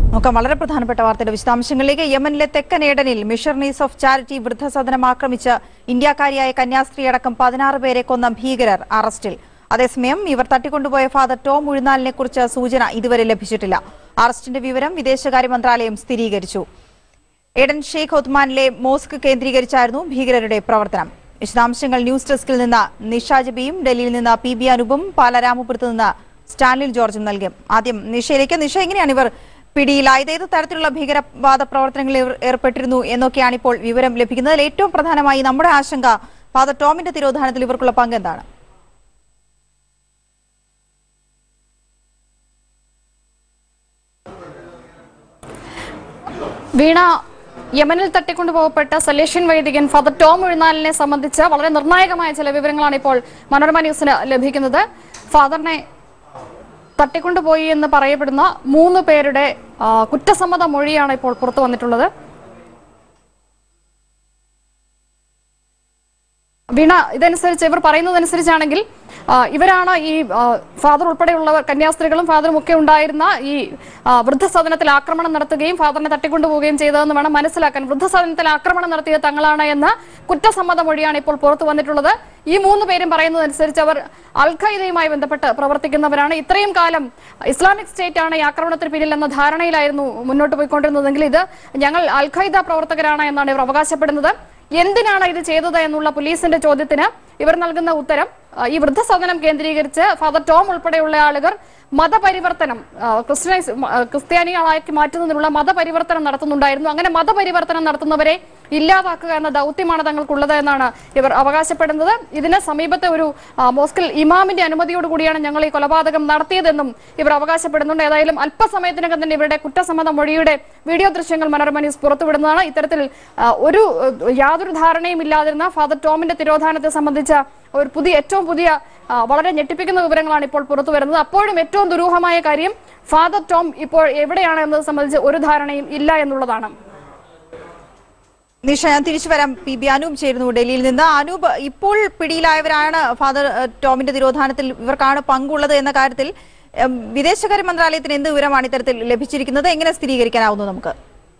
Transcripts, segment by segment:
നോക്കാം വളരെ പ്രധാനപ്പെട്ട വാർത്തയുടെ വിശദാംശങ്ങളിലേക്ക് യമനിലെ തെക്കൻ ഏഡനിൽ മിഷണറീസ് ഓഫ് ചാരിറ്റി വൃദ്ധസദനം ആക്രമിച്ച് ഇന്ത്യക്കാരിയായ കന്യാസ്ത്രീ അടക്കം പതിനാറ് പേരെ കൊന്ന ഭീകരർ അറസ്റ്റിൽ അതേസമയം ഇവർ തട്ടിക്കൊണ്ടുപോയ ഫാദർ ടോം ഉഴുന്നാലിനെ കുറിച്ച് സൂചന ഇതുവരെ ലഭിച്ചിട്ടില്ല അറസ്റ്റിന്റെ വിവരം വിദേശകാര്യ മന്ത്രാലയം സ്ഥിരീകരിച്ചു ഏഡൻ ഷെയ്ഖ് ഒത്മാനിലെ മോസ്ക് കേന്ദ്രീകരിച്ചായിരുന്നു ഭീകരരുടെ പ്രവർത്തനം വിശദാംശങ്ങൾ ന്യൂസ് ഡെസ്കിൽ നിന്ന് നിഷ ജബിയും ഡൽഹിയിൽ നിന്ന് പി ബി അനൂപും പാലരാമപുരത്ത് നിന്ന് സ്റ്റാൻലിൻ ജോർജും നൽകും ആദ്യം നിഷയിലേക്ക് നിഷ എങ്ങനെയാണ് ഇവർ പിടിയിലായത് ഏത് തരത്തിലുള്ള ഭീകരവാദ പ്രവർത്തനങ്ങളിൽ ഇവർ ഏർപ്പെട്ടിരുന്നു എന്നൊക്കെയാണ് ഇപ്പോൾ വിവരം ലഭിക്കുന്നത് അതിൽ ഏറ്റവും പ്രധാനമായി നമ്മുടെ ആശങ്ക ഫാദർ ടോമിന്റെ തിരോധാനത്തിൽ ഇവർക്കുള്ള പങ്ക് എന്താണ് വീണ യമനിൽ തട്ടിക്കൊണ്ടുപോകപ്പെട്ട സലേഷ്യൻ വൈദികൻ ഫാദർ ടോം ഉഴുന്നാലിനെ സംബന്ധിച്ച് വളരെ നിർണായകമായ ചില വിവരങ്ങളാണ് ഇപ്പോൾ മനോരമ ന്യൂസിന് ലഭിക്കുന്നത് ഫാദറിനെ തട്ടിക്കൊണ്ടുപോയി എന്ന് പറയപ്പെടുന്ന മൂന്ന് പേരുടെ ആ, കുറ്റസമ്മത മൊഴിയാണ് ഇപ്പോൾ പുറത്തു വന്നിട്ടുള്ളത് വീണ ഇതനുസരിച്ച് ഇവർ പറയുന്നതനുസരിച്ചാണെങ്കിൽ ആ, ഇവരാണ് ഈ ആ, ഫാദർ ഉൾപ്പെടെയുള്ളവർ കന്യാസ്ത്രീകളും ഫാദറും ഒക്കെ ഉണ്ടായിരുന്ന ഈ ആ, വൃദ്ധസദനത്തിൽ ആക്രമണം നടത്തുകയും ഫാദറിനെ തട്ടിക്കൊണ്ടുപോവുകയും ചെയ്തതെന്ന് വേണം മനസ്സിലാക്കാൻ വൃദ്ധസദനത്തിൽ ആക്രമണം നടത്തിയത് തങ്ങളാണ് എന്ന കുറ്റസമ്മത മൊഴിയാണ് ഇപ്പോൾ പുറത്തു വന്നിട്ടുള്ളത് ഈ മൂന്ന് പേരും പറയുന്നതനുസരിച്ച് അവർ അൽ ഖൈദയുമായി ബന്ധപ്പെട്ട് പ്രവർത്തിക്കുന്നവരാണ് ഇത്രയും കാലം ഇസ്ലാമിക് സ്റ്റേറ്റ് ആണ് ഈ ആക്രമണത്തിന് പിന്നിൽ എന്ന ധാരണയിലായിരുന്നു മുന്നോട്ട് പോയിക്കൊണ്ടിരുന്നതെങ്കിൽ ഇത് ഞങ്ങൾ അൽ ഖൈദ പ്രവർത്തകരാണ് എന്നാണ് ഇവർ അവകാശപ്പെടുന്നത് എന്തിനാണ് ഇത് ചെയ്തത് എന്നുള്ള പോലീസിന്റെ ചോദ്യത്തിന് ഇവർ നൽകുന്ന ഉത്തരം ആ, ഈ വൃദ്ധസദനം കേന്ദ്രീകരിച്ച് ഫാദർ ടോം ഉൾപ്പെടെയുള്ള ആളുകൾ മതപരിവർത്തനം ആ, ക്രിസ്ത്യനൈസ് മ- ആ, ക്രിസ്ത്യാനികളാക്കി മാറ്റുന്നതിനുള്ള മതപരിവർത്തനം നടത്തുന്നുണ്ടായിരുന്നു അങ്ങനെ മതപരിവർത്തനം നടത്തുന്നവരെ ഇല്ലാതാക്കുക എന്ന ദൗത്യമാണ് തങ്ങൾക്കുള്ളത് എന്നാണ് ഇവർ അവകാശപ്പെടുന്നത് ഇതിന് സമീപത്തെ ഒരു ആ, മോസ്കിൽ ഇമാമിന്റെ അനുമതിയോടുകൂടിയാണ് ഞങ്ങൾ ഈ കൊലപാതകം നടത്തിയതെന്നും ഇവർ അവകാശപ്പെടുന്നുണ്ട് ഏതായാലും അല്പസമയത്തിനകം തന്നെ ഇവരുടെ കുറ്റസമ്മത മൊഴിയുടെ വീഡിയോ ദൃശ്യങ്ങൾ മനോരമ ന്യൂസ് പുറത്തുവിടുന്നതാണ് ഇത്തരത്തിൽ ആ, ഒരു ഏഹ്, യാതൊരു ധാരണയും ഇല്ലാതിരുന്ന ഫാദർ ടോമിന്റെ തിരോധാനത്തെ സംബന്ധിച്ച ഒരു പുതിയ ഏറ്റവും പുതിയ ആ, വളരെ ഞെട്ടിപ്പിക്കുന്ന വിവരങ്ങളാണ് ഇപ്പോൾ പുറത്തു വരുന്നത് അപ്പോഴും ഏറ്റവും ദുരൂഹമായ കാര്യം ഫാദർ ടോം ഇപ്പോൾ എവിടെയാണ് എന്നത് സംബന്ധിച്ച് ഒരു ധാരണയും ഇല്ല എന്നുള്ളതാണ് നിഷ ഞാൻ തിരിച്ചു വരാം പി ബി അനൂപ് ചേരുന്നു ഡൽഹിയിൽ നിന്ന് അനൂപ് ഇപ്പോൾ പിടിയിലായവരാണ് ഫാദർ ഏഹ്, ടോമിന്റെ തിരോധാനത്തിൽ ഇവർക്കാണ് പങ്കുള്ളത് എന്ന കാര്യത്തിൽ ഏഹ്, വിദേശകാര്യ മന്ത്രാലയത്തിന് എന്ത് വിവരമാണ് ഇത്തരത്തിൽ ലഭിച്ചിരിക്കുന്നത് എങ്ങനെ സ്ഥിരീകരിക്കാനാവുന്നു നമുക്ക്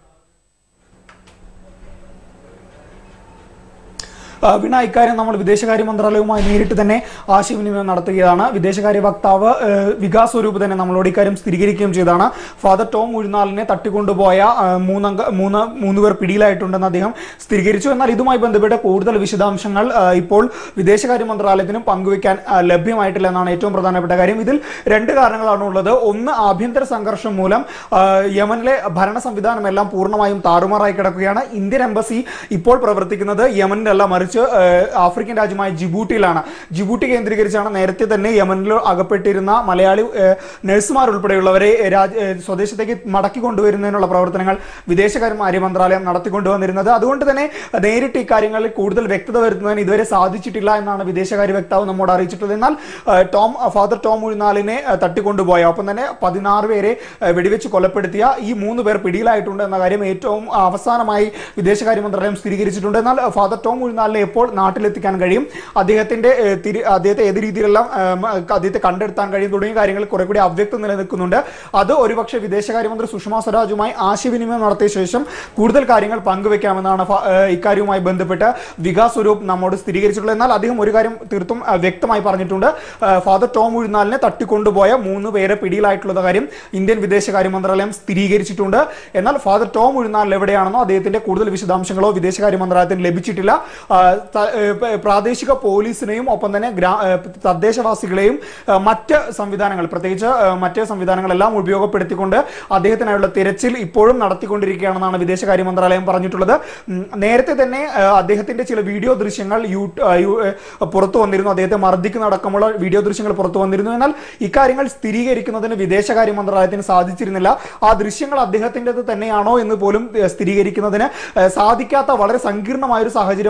ആ, വീണ ഇക്കാര്യം നമ്മൾ വിദേശകാര്യ മന്ത്രാലയവുമായി നേരിട്ട് തന്നെ ആശയവിനിമയം നടത്തുകയാണ് വിദേശകാര്യ വക്താവ് ഏ, വികാസ് സ്വരൂപ് തന്നെ നമ്മളോട് ഇക്കാര്യം സ്ഥിരീകരിക്കുകയും ചെയ്താണ് ഫാദർ ടോം ഉഴുന്നാലിനെ തട്ടിക്കൊണ്ടുപോയ ആ, മൂന്നംഗ മൂന്ന് മൂന്ന് പേർ പിടിയിലായിട്ടുണ്ടെന്ന് അദ്ദേഹം സ്ഥിരീകരിച്ചു എന്നാൽ ഇതുമായി ബന്ധപ്പെട്ട കൂടുതൽ വിശദാംശങ്ങൾ ആ, ഇപ്പോൾ വിദേശകാര്യ മന്ത്രാലയത്തിനും പങ്കുവയ്ക്കാൻ ആ, ലഭ്യമായിട്ടില്ല എന്നാണ് ഏറ്റവും പ്രധാനപ്പെട്ട കാര്യം ഇതിൽ രണ്ട് കാരണങ്ങളാണ് ഉള്ളത് ഒന്ന് ആഭ്യന്തര സംഘർഷം മൂലം ആ, യമനിലെ ഭരണ സംവിധാനം എല്ലാം പൂർണ്ണമായും താറുമാറായി കിടക്കുകയാണ് ഇന്ത്യൻ എംബസി ഇപ്പോൾ പ്രവർത്തിക്കുന്നത് യമനിലല്ല മറിച്ച് ആ, ആഫ്രിക്കൻ രാജ്യമായ ജിബൂട്ടിയിലാണ് ജിബൂട്ടി കേന്ദ്രീകരിച്ചാണ് നേരത്തെ തന്നെ യമനിൽ അകപ്പെട്ടിരുന്ന മലയാളി ആ, നഴ്സുമാർ ഉൾപ്പെടെയുള്ളവരെ രാജ്- ആ, സ്വദേശത്തേക്ക് മടക്കി കൊണ്ടുവരുന്നതിനുള്ള പ്രവർത്തനങ്ങൾ വിദേശകാര്യ മന്ത്രാലയം നടത്തിക്കൊണ്ടുവന്നിരുന്നത് അതുകൊണ്ട് തന്നെ നേരിട്ട് ഇക്കാര്യങ്ങളിൽ കൂടുതൽ വ്യക്തത വരുത്തുന്നതിന് ഇതുവരെ സാധിച്ചിട്ടില്ല എന്നാണ് വിദേശകാര്യ വക്താവ് നമ്മോട് അറിയിച്ചിട്ടുള്ളത് എന്നാൽ ആ, ടോം ഫാദർ ടോം ഉഴുന്നാലിനെ ആ, തട്ടിക്കൊണ്ടുപോയ ഒപ്പം തന്നെ പതിനാറ് പേരെ ആ, വെടിവെച്ച് കൊലപ്പെടുത്തിയ ഈ മൂന്ന് പേർ പിടിയിലായിട്ടുണ്ട് എന്ന കാര്യം ഏറ്റവും അവസാനമായി വിദേശകാര്യ മന്ത്രാലയം സ്ഥിരീകരിച്ചിട്ടുണ്ട് എന്നാൽ ആ, ഫാദർ ടോം ഉഴുന്നാലിനെ എപ്പോൾ നാട്ടിലെത്തിക്കാൻ കഴിയും അദ്ദേഹത്തിന്റെ ഏ, തിരി അദ്ദേഹത്തെ ഏത് രീതിയിലെല്ലാം ആ, മ, അദ്ദേഹത്തെ കണ്ടെടുത്താൻ കഴിയും തുടങ്ങിയ കാര്യങ്ങൾ കുറെ കൂടി അവ്യക്തം നിലനിൽക്കുന്നുണ്ട് അത് ഒരുപക്ഷെ വിദേശകാര്യമന്ത്രി സുഷമ സ്വരാജുമായി ആശയവിനിമയം നടത്തിയ ശേഷം കൂടുതൽ കാര്യങ്ങൾ പങ്കുവെക്കാമെന്നാണ് ഫ- ഏ, ഇക്കാര്യവുമായി ബന്ധപ്പെട്ട് വികാസ് സ്വരൂപ് നമ്മോട് സ്ഥിരീകരിച്ചിട്ടുള്ളത് എന്നാൽ അദ്ദേഹം ഒരു കാര്യം തീർത്തും ആ, വ്യക്തമായി പറഞ്ഞിട്ടുണ്ട് ആ, ഫാദർ ടോം ഉഴുന്നാലിനെ തട്ടിക്കൊണ്ടുപോയ മൂന്ന് പേരെ പിടിയിലായിട്ടുള്ള കാര്യം ഇന്ത്യൻ വിദേശകാര്യ മന്ത്രാലയം സ്ഥിരീകരിച്ചിട്ടുണ്ട് എന്നാൽ ഫാദർ ടോം ഉഴുന്നാൽ എവിടെയാണെന്നോ അദ്ദേഹത്തിന്റെ കൂടുതൽ വിശദാംശങ്ങളോ വിദേശകാര്യ മന്ത്രാലയത്തിന് ലഭിച്ചിട്ടില്ല ആ, ത- ഏ, പ- പ്രാദേശിക പോലീസിനെയും ഒപ്പം തന്നെ ഗ്രാ ഏ, തദ്ദേശവാസികളെയും ആ, മറ്റ് സംവിധാനങ്ങൾ പ്രത്യേകിച്ച് ആ, മറ്റ് സംവിധാനങ്ങളെല്ലാം ഉപയോഗപ്പെടുത്തിക്കൊണ്ട് അദ്ദേഹത്തിനായുള്ള തിരച്ചിൽ ഇപ്പോഴും നടത്തിക്കൊണ്ടിരിക്കുകയാണെന്നാണ് വിദേശകാര്യ മന്ത്രാലയം പറഞ്ഞിട്ടുള്ളത് ഉം, നേരത്തെ തന്നെ ആ, അദ്ദേഹത്തിന്റെ ചില വീഡിയോ ദൃശ്യങ്ങൾ യൂ ആ, യു- ഏ, പുറത്തു വന്നിരുന്നു അദ്ദേഹത്തെ മർദ്ദിക്കുന്നതടക്കമുള്ള വീഡിയോ ദൃശ്യങ്ങൾ പുറത്തു വന്നിരുന്നു എന്നാൽ ഇക്കാര്യങ്ങൾ സ്ഥിരീകരിക്കുന്നതിന് വിദേശകാര്യ മന്ത്രാലയത്തിന് സാധിച്ചിരുന്നില്ല ആ ദൃശ്യങ്ങൾ അദ്ദേഹത്തിൻ്റെത് തന്നെയാണോ എന്ന് പോലും ഏ, സ്ഥിരീകരിക്കുന്നതിന് ഏ, സാധിക്കാത്ത വളരെ സങ്കീർണമായ ഒരു സാഹചര്യമായിരുന്നു നിലനിൽക്കുന്നത്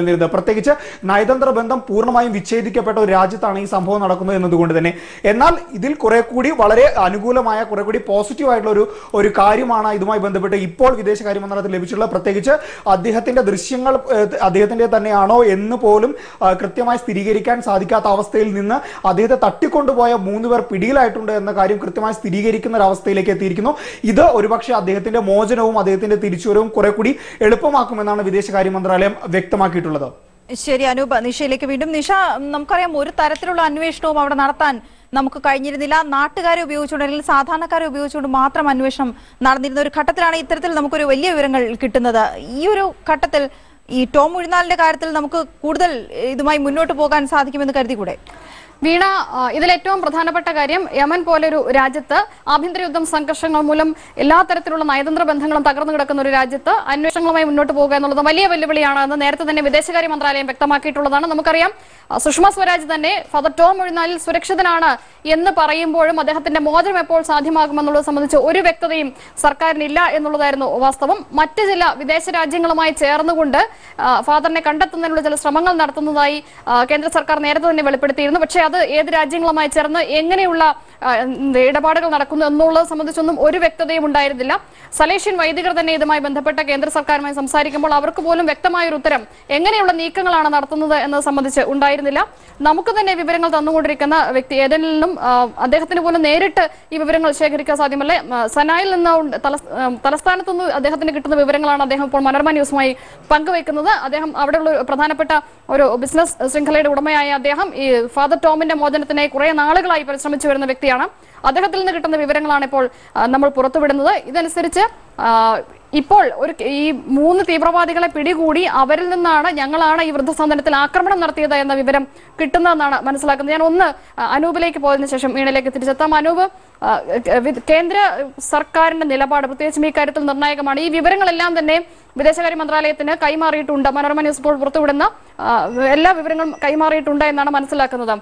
നിലനിന്നിരുന്നത് പ്രത്യേകിച്ച് നയതന്ത്ര ബന്ധം പൂർണ്ണമായും വിച്ഛേദിക്കപ്പെട്ട ഒരു രാജ്യത്താണ് ഈ സംഭവം നടക്കുന്നത് എന്നതുകൊണ്ട് തന്നെ എന്നാൽ ഇതിൽ കുറെ കൂടി വളരെ അനുകൂലമായ കുറെ കൂടി പോസിറ്റീവ് ആയിട്ടുള്ള ഒരു ഒരു കാര്യമാണ് ഇതുമായി ബന്ധപ്പെട്ട് ഇപ്പോൾ വിദേശകാര്യ മന്ത്രാലയത്തിൽ ലഭിച്ചിട്ടുള്ളത് പ്രത്യേകിച്ച് അദ്ദേഹത്തിന്റെ ദൃശ്യങ്ങൾ ഏഹ്, അദ്ദേഹത്തിന്റെ തന്നെയാണോ എന്ന് പോലും ആ, കൃത്യമായി സ്ഥിരീകരിക്കാൻ സാധിക്കാത്ത അവസ്ഥയിൽ നിന്ന് അദ്ദേഹത്തെ തട്ടിക്കൊണ്ടുപോയ മൂന്ന് പേർ പിടിയിലായിട്ടുണ്ട് എന്ന കാര്യം കൃത്യമായി സ്ഥിരീകരിക്കുന്ന ഒരു അവസ്ഥയിലേക്ക് എത്തിയിരിക്കുന്നു ഇത് ഒരുപക്ഷെ അദ്ദേഹത്തിന്റെ മോചനവും അദ്ദേഹത്തിന്റെ തിരിച്ചുവരവും കുറെ കൂടി എളുപ്പമാക്കുമെന്നാണ് വിദേശകാര്യ മന്ത്രാലയം വ്യക്തമാക്കിയിട്ടുള്ളത് ശരി അനൂപ് നിഷയിലേക്ക് വീണ്ടും നിഷ നമുക്കറിയാം ഒരു തരത്തിലുള്ള അന്വേഷണവും അവിടെ നടത്താൻ നമുക്ക് കഴിഞ്ഞിരുന്നില്ല നാട്ടുകാരെ ഉപയോഗിച്ചുകൊണ്ട് അല്ലെങ്കിൽ സാധാരണക്കാരെ ഉപയോഗിച്ചുകൊണ്ട് മാത്രം അന്വേഷണം നടന്നിരുന്ന ഒരു ഘട്ടത്തിലാണ് ഇത്തരത്തിൽ നമുക്കൊരു വലിയ വിവരങ്ങൾ കിട്ടുന്നത് ഈ ഒരു ഘട്ടത്തിൽ ഈ ടോം ഉഴുന്നാലിന്റെ കാര്യത്തിൽ നമുക്ക് കൂടുതൽ ഇതുമായി മുന്നോട്ട് പോകാൻ സാധിക്കുമെന്ന് കരുതിക്കൂടെ വീണ ആ, ഇതിൽ ഏറ്റവും പ്രധാനപ്പെട്ട കാര്യം യമൻ പോലൊരു രാജ്യത്ത് ആഭ്യന്തര യുദ്ധം സംഘർഷങ്ങൾ മൂലം എല്ലാ തരത്തിലുള്ള നയതന്ത്ര ബന്ധങ്ങളും തകർന്നു കിടക്കുന്ന ഒരു രാജ്യത്ത് അന്വേഷണങ്ങളുമായി മുന്നോട്ട് പോകുക എന്നുള്ളത് വലിയ വെല്ലുവിളിയാണ് എന്ന് നേരത്തെ തന്നെ വിദേശകാര്യ മന്ത്രാലയം വ്യക്തമാക്കിയിട്ടുള്ളതാണ് നമുക്കറിയാം ആ, സുഷമ സ്വരാജ് തന്നെ ഫാദർ ടോം ഒഴിഞ്ഞാലിൽ സുരക്ഷിതനാണ് എന്ന് പറയുമ്പോഴും അദ്ദേഹത്തിന്റെ മോചനം എപ്പോൾ സാധ്യമാകുമെന്നുള്ളത് സംബന്ധിച്ച് ഒരു വ്യക്തതയും സർക്കാരിനില്ല എന്നുള്ളതായിരുന്നു വാസ്തവം മറ്റ് ചില വിദേശ രാജ്യങ്ങളുമായി ചേർന്നുകൊണ്ട് ആ, ഫാദറിനെ കണ്ടെത്തുന്നതിനുള്ള ചില ശ്രമങ്ങൾ നടത്തുന്നതായി ആ, കേന്ദ്ര സർക്കാർ നേരത്തെ തന്നെ വെളിപ്പെടുത്തിയിരുന്നു പക്ഷേ അത് ഏത് രാജ്യങ്ങളുമായി ചേർന്ന് എങ്ങനെയുള്ള ആ, എന്ത് ഇടപാടുകൾ നടക്കുന്നു എന്നുള്ളത് സംബന്ധിച്ചൊന്നും ഒരു വ്യക്തതയും ഉണ്ടായിരുന്നില്ല സലേഷ്യൻ വൈദികർ തന്നെ ഇതുമായി ബന്ധപ്പെട്ട കേന്ദ്ര സർക്കാരുമായി സംസാരിക്കുമ്പോൾ അവർക്ക് പോലും വ്യക്തമായ ഒരു ഉത്തരം എങ്ങനെയുള്ള നീക്കങ്ങളാണ് നടത്തുന്നത് എന്നത് സംബന്ധിച്ച് ഉണ്ടായിരുന്നില്ല നമുക്ക് തന്നെ വിവരങ്ങൾ തന്നുകൊണ്ടിരിക്കുന്ന വ്യക്തി ഏതെങ്കിലും നിന്നും ആ, അദ്ദേഹത്തിന് പോലും നേരിട്ട് ഈ വിവരങ്ങൾ ശേഖരിക്കാൻ സാധ്യമല്ല ആ, സനായിൽ നിന്ന് ഉണ്ട്- തലസ്- ആ, തലസ്ഥാനത്ത് നിന്ന് അദ്ദേഹത്തിന് കിട്ടുന്ന വിവരങ്ങളാണ് അദ്ദേഹം ഇപ്പോൾ മനോരമ ന്യൂസുമായി പങ്കുവെക്കുന്നത് അദ്ദേഹം അവിടെയുള്ള ഒരു പ്രധാനപ്പെട്ട ഒരു ബിസിനസ് ശൃംഖലയുടെ ഉടമയായ അദ്ദേഹം ഈ ഫാദർ ടോമിന്റെ മോചനത്തിനായി കുറെ നാളുകളായി പരിശ്രമിച്ചു വരുന്ന വ്യക്തിയാണ് അദ്ദേഹത്തിൽ നിന്ന് കിട്ടുന്ന വിവരങ്ങളാണ് ഇപ്പോൾ ആ, നമ്മൾ പുറത്തുവിടുന്നത് ഇതനുസരിച്ച് ആ, ഇപ്പോൾ ഒരു ഈ മൂന്ന് തീവ്രവാദികളെ പിടികൂടി അവരിൽ നിന്നാണ് ഞങ്ങളാണ് ഈ വൃദ്ധസദനത്തിൽ ആക്രമണം നടത്തിയത് എന്ന വിവരം കിട്ടുന്നതെന്നാണ് മനസ്സിലാക്കുന്നത് ഞാൻ ഒന്ന് ആ, അനൂപിലേക്ക് പോയതിനു ശേഷം വീണിലേക്ക് തിരിച്ചെത്താം അനൂപ് ആ, വി- കേന്ദ്ര സർക്കാരിന്റെ നിലപാട് പ്രത്യേകിച്ചും ഈ കാര്യത്തിൽ നിർണായകമാണ് ഈ വിവരങ്ങളെല്ലാം തന്നെ വിദേശകാര്യ മന്ത്രാലയത്തിന് കൈമാറിയിട്ടുണ്ട് മനോരമ ന്യൂസ് ഇപ്പോൾ പുറത്തുവിടുന്ന ആ, എല്ലാ വിവരങ്ങളും കൈമാറിയിട്ടുണ്ട് എന്നാണ് മനസ്സിലാക്കുന്നത്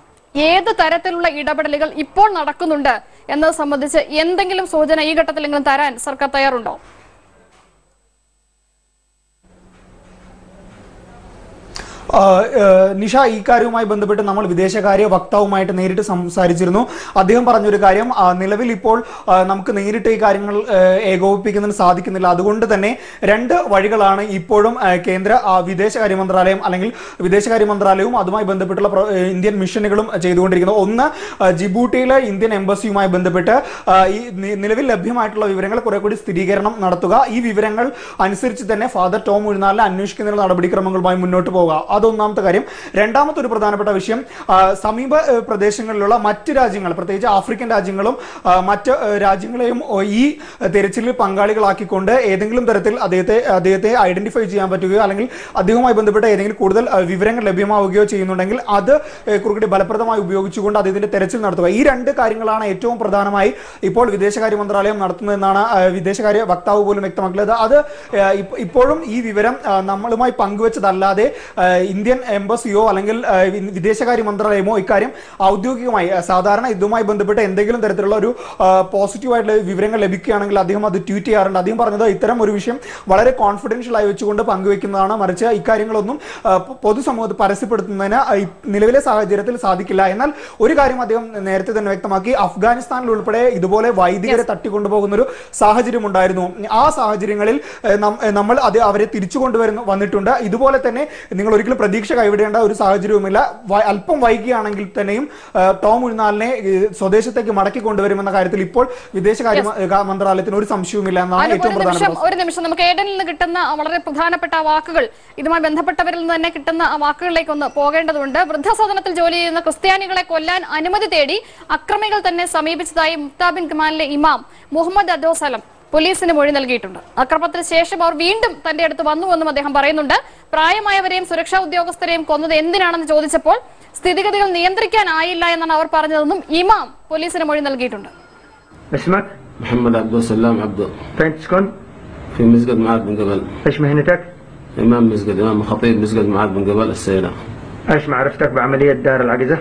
ഏത് തരത്തിലുള്ള ഇടപെടലുകൾ ഇപ്പോൾ നടക്കുന്നുണ്ട് എന്നത് സംബന്ധിച്ച് എന്തെങ്കിലും സൂചന ഈ ഘട്ടത്തിലെങ്കിലും തരാൻ സർക്കാർ തയ്യാറുണ്ടോ ആ, ഏ, നിഷ ഈ കാര്യവുമായി ബന്ധപ്പെട്ട് നമ്മൾ വിദേശകാര്യ വക്താവുമായിട്ട് നേരിട്ട് സംസാരിച്ചിരുന്നു അദ്ദേഹം പറഞ്ഞൊരു കാര്യം ആ, നിലവിൽ ഇപ്പോൾ ആ, നമുക്ക് നേരിട്ട് ഈ കാര്യങ്ങൾ ഏ, ഏകോപിപ്പിക്കുന്നതിന് സാധിക്കുന്നില്ല അതുകൊണ്ട് തന്നെ രണ്ട് വഴികളാണ് ഇപ്പോഴും ആ, കേന്ദ്ര ആ, വിദേശകാര്യ മന്ത്രാലയം അല്ലെങ്കിൽ വിദേശകാര്യ മന്ത്രാലയവും അതുമായി ബന്ധപ്പെട്ടുള്ള പ്ര- ഏ, ഇന്ത്യൻ മിഷനുകളും ചെയ്തുകൊണ്ടിരിക്കുന്നത് ഒന്ന് ആ, ജിബൂട്ടിയിലെ ഇന്ത്യൻ എംബസിയുമായി ബന്ധപ്പെട്ട് ആ, ഈ നി- നിലവിൽ ലഭ്യമായിട്ടുള്ള വിവരങ്ങൾ കുറെ കൂടി സ്ഥിരീകരണം നടത്തുക ഈ വിവരങ്ങൾ അനുസരിച്ച് തന്നെ ഫാദർ ടോം ഉഴുന്നാലിനെ അന്വേഷിക്കുന്നതിനുള്ള നടപടിക്രമങ്ങളുമായി മുന്നോട്ട് പോകുക അതൊന്നാമത്തെ കാര്യം രണ്ടാമത്തെ ഒരു പ്രധാനപ്പെട്ട വിഷയം ആ, സമീപ ഏ, പ്രദേശങ്ങളിലുള്ള മറ്റ് രാജ്യങ്ങൾ പ്രത്യേകിച്ച് ആഫ്രിക്കൻ രാജ്യങ്ങളും ആ, മറ്റ് ഏ, രാജ്യങ്ങളെയും ഓ, ഈ തെരച്ചിലിൽ പങ്കാളികളാക്കിക്കൊണ്ട് ഏതെങ്കിലും തരത്തിൽ അദ്ദേഹത്തെ അദ്ദേഹത്തെ ഐഡന്റിഫൈ ചെയ്യാൻ പറ്റുകയോ അല്ലെങ്കിൽ അദ്ദേഹവുമായി ബന്ധപ്പെട്ട ഏതെങ്കിലും കൂടുതൽ ആ, വിവരങ്ങൾ ലഭ്യമാവുകയോ ചെയ്യുന്നുണ്ടെങ്കിൽ അത് ഏ, കുറുകടി ഫലപ്രദമായി ഉപയോഗിച്ചുകൊണ്ട് അദ്ദേഹത്തിന്റെ തെരച്ചിൽ നടത്തുക ഈ രണ്ട് കാര്യങ്ങളാണ് ഏറ്റവും പ്രധാനമായി ഇപ്പോൾ വിദേശകാര്യ മന്ത്രാലയം നടത്തുന്നതെന്നാണ് ആ, വിദേശകാര്യ വക്താവ് പോലും വ്യക്തമാക്കിയത് അത് ആ, ഇപ്പ- ഇപ്പോഴും ഈ വിവരം ആ, നമ്മളുമായി പങ്കുവച്ചതല്ലാതെ ആ, ഇന്ത്യൻ എംബസിയോ അല്ലെങ്കിൽ ആ, വി- വിദേശകാര്യ മന്ത്രാലയമോ ഇക്കാര്യം ഔദ്യോഗികമായി ആ, സാധാരണ ഇതുമായി ബന്ധപ്പെട്ട് എന്തെങ്കിലും തരത്തിലുള്ള ഒരു പോസിറ്റീവ് ആയിട്ടുള്ള വിവരങ്ങൾ ലഭിക്കുകയാണെങ്കിൽ അദ്ദേഹം അത് ട്വീറ്റ് ചെയ്യാറുണ്ട് അദ്ദേഹം പറഞ്ഞത് ഇത്തരം ഒരു വിഷയം വളരെ കോൺഫിഡൻഷ്യൽ ആയി വെച്ചുകൊണ്ട് പങ്കുവെക്കുന്നതാണ് മറിച്ച് ഇക്കാര്യങ്ങളൊന്നും ആ, പൊ- പൊതുസമൂഹത്തിൽ പരസ്യപ്പെടുത്തുന്നതിന് ആ, ഈ നിലവിലെ സാഹചര്യത്തിൽ സാധിക്കില്ല എന്നാൽ ഒരു കാര്യം അദ്ദേഹം നേരത്തെ തന്നെ വ്യക്തമാക്കി അഫ്ഗാനിസ്ഥാനിൽ ഉൾപ്പെടെ ഇതുപോലെ വൈദികരെ തട്ടിക്കൊണ്ടുപോകുന്ന ഒരു സാഹചര്യം ഉണ്ടായിരുന്നു ആ സാഹചര്യങ്ങളിൽ ഏഹ്, നം- ഏഹ്, നമ്മൾ അത് അവരെ തിരിച്ചു കൊണ്ടുവരുന്ന വന്നിട്ടുണ്ട് ഇതുപോലെ തന്നെ നിങ്ങൾ ഒരിക്കലും പ്രതീക്ഷ കൈവിടേണ്ട ഒരു സാഹചര്യവുമില്ല വ- അല്പം വൈകിയാണെങ്കിൽ തന്നെയും ഏഹ്, ടോം ഉഴുന്നാലിനെ ഏഹ്, സ്വദേശത്തേക്ക് മടക്കി കൊണ്ടുവരുമെന്ന കാര്യത്തിൽ ഇപ്പോൾ വിദേശകാര്യ മ- ഏഹ്, മന്ത്രാലയത്തിന് ഒരു സംശയവുമില്ല എന്നാണ് അനു, ഏറ്റവും ഒരു നിമിഷം പ്രധാനപ്പെട്ട ഒരു നിമിഷം നമുക്ക് ഏഡനിൽ നിന്ന് കിട്ടുന്ന വളരെ പ്രധാനപ്പെട്ട ആ വാക്കുകൾ ഇതുമായി ബന്ധപ്പെട്ടവരിൽ നിന്ന് തന്നെ കിട്ടുന്ന ആ വാക്കുകളിലേക്ക് ഒന്ന് പോകേണ്ടതുണ്ട് വൃദ്ധസദനത്തിൽ ജോലി ചെയ്യുന്ന ക്രിസ്ത്യാനികളെ കൊല്ലാൻ അനുമതി തേടി അക്രമികൾ തന്നെ സമീപിച്ചതായി മുക്താബിൻ കമാലിലെ ഇമാം മുഹമ്മദ് അദോസലം പോലീസിന് മൊഴി നൽകിയിട്ടുണ്ട് അക്രമത്തിന് ശേഷം അവർ വീണ്ടും തന്റെ അടുത്ത് വന്നുവെന്നും അദ്ദേഹം പറയുന്നുണ്ട് പ്രായമായവരെയും സുരക്ഷാ ഉദ്യോഗസ്ഥരെയും കൊന്നത് എന്തിനാണെന്ന് ചോദിച്ചപ്പോൾ സ്ഥിതിഗതികൾ നിയന്ത്രിക്കാനായില്ല എന്നാണ് അവർ പറഞ്ഞതെന്നും ഇമാം പോലീസിന് മൊഴി നൽകിയിട്ടുണ്ട് اسمك؟ محمد عبد السلام عبده فين تسكن؟ في مسجد معاذ بن جبل ايش مهنتك؟ إمام مسجد إمام خطيب مسجد معاذ بن جبل السيدة ايش معرفتك بعملية دار العجزة؟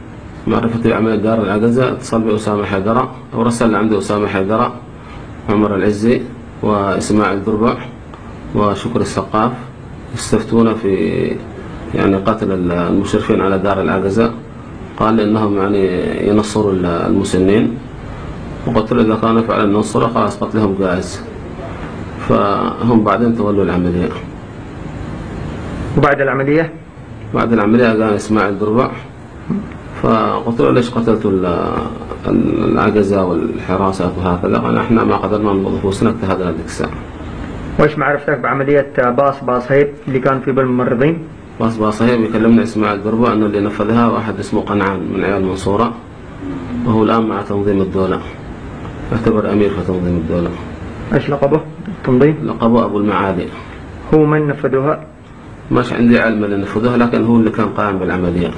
معرفتي بعمل دار العجزة اتصل بأسامة حيدرة ورسل عندي أسامة حيدرة عمر العزي وإسماعيل دربع وشكر السقاف يستفتون في يعني قتل المشرفين على دار العجزة قال إنهم يعني ينصروا المسنين وقلت له إذا كانوا فعلا نصروا خلاص قتلهم جائز فهم بعدين تولوا العملية وبعد العملية بعد العملية قال إسماعيل دربع فقلت له ليش قتلتوا ال- العجزة والحراسات وهكذا قال احنا ما قدرنا نضبط نفوسنا اجتهدنا ذيك الساعة وإيش معرفتك بعملية باص باص هيب اللي كان في بالممرضين بس باصهيب يكلمنا اسماعيل دربع انه اللي نفذها واحد اسمه قنعان من عيال المنصورة وهو الآن مع تنظيم الدولة يعتبر أمير في تنظيم الدولة إيش لقبه التنظيم لقبه أبو المعالي هو من نفذوها مش عندي علم اللي نفذوها لكن هو اللي كان قائم بالعملية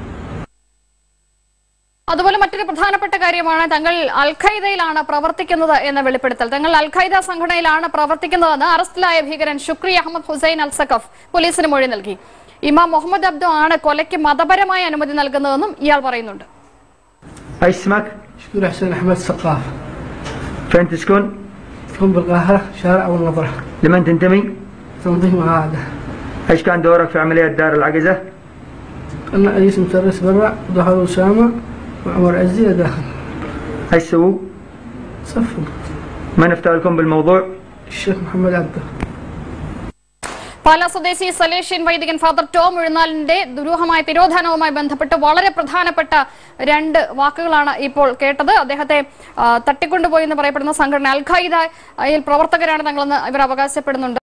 അതുപോലെ മറ്റൊരു പ്രധാനപ്പെട്ട കാര്യമാണ് തങ്ങൾ അൽ ഖൈദയിലാണ് പ്രവർത്തിക്കുന്നത് എന്ന വെളിപ്പെടുത്തൽ തങ്ങൾ അൽ ഖൈദ സംഘടനയിലാണ് പ്രവർത്തിക്കുന്നതെന്ന് അറസ്റ്റിലായ ഭീകരൻ Shukri Ahmed Hussain al Saqaf പോലീസിന് മൊഴി നൽകി ഇമാം മുഹമ്മദ് അബ്ദു ആണ് കൊലയ്ക്ക് മതപരമായ അനുമതി നൽകുന്നതെന്നും ഇയാൾ പറയുന്നുണ്ട് إيش اسمك شكور حسين أحمد سقاف فين تسكن تكون بالقاهرة شارع أول نظرة لمن تنتمي تنظيم هذا إيش كان دورك في عملية دار العجزة أنا رئيس مدرس برا دخل أسامة وعمر عزي داخل إيش سووا صفوا من افتى لكم بالموضوع الشيخ محمد عبده പാലാ സ്വദേശി സലേഷ്യൻ വൈദികൻ ഫാദർ ടോം എഴുന്നാലിന്റെ ദുരൂഹമായ തിരോധാനവുമായി ബന്ധപ്പെട്ട് വളരെ പ്രധാനപ്പെട്ട രണ്ട് വാക്കുകളാണ് ഇപ്പോൾ കേട്ടത് അദ്ദേഹത്തെ ആ, തട്ടിക്കൊണ്ടുപോയി എന്ന് പറയപ്പെടുന്ന സംഘടന അൽ ഖൈദയിൽ പ്രവർത്തകരാണ് തങ്ങളെന്ന് ഇവർ അവകാശപ്പെടുന്നുണ്ട്